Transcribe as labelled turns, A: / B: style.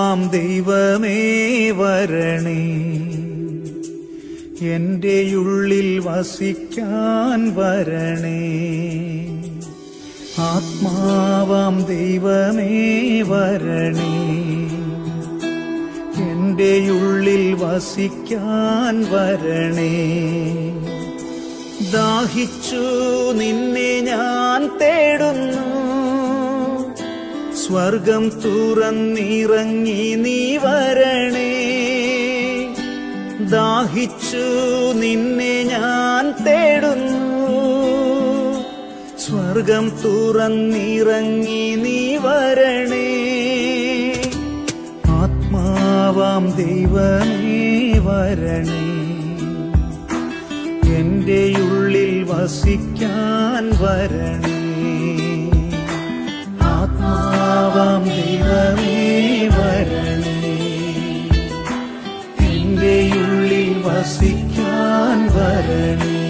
A: ആത്മാവാം ദൈവമേ വരണേ എന്റെ ഉള്ളിൽ വസിക്കാൻ വരണേ ആത്മാവാം ദൈവമേ വരണേ എന്റെ ഉള്ളിൽ വസിക്കാൻ വരണേ ദാഹിച്ചു നിന്നെ ഞാൻ തേടുന്നു സ്വർഗം തുറന്നിറങ്ങി നീ വരണേ ദാഹിച്ചു നിന്നെ ഞാൻ തേടുന്നു സ്വർഗം തുറന്നിറങ്ങി നീ വരണേ ആത്മാവാം ദൈവമേ വരണേ എന്റെ ഉള്ളിൽ വസിക്കാൻ വരണേ ആത്മാവാം ദൈവമേ വരണേ എന്റെ ഉള്ളിൽ വസിക്കാൻ വരണേ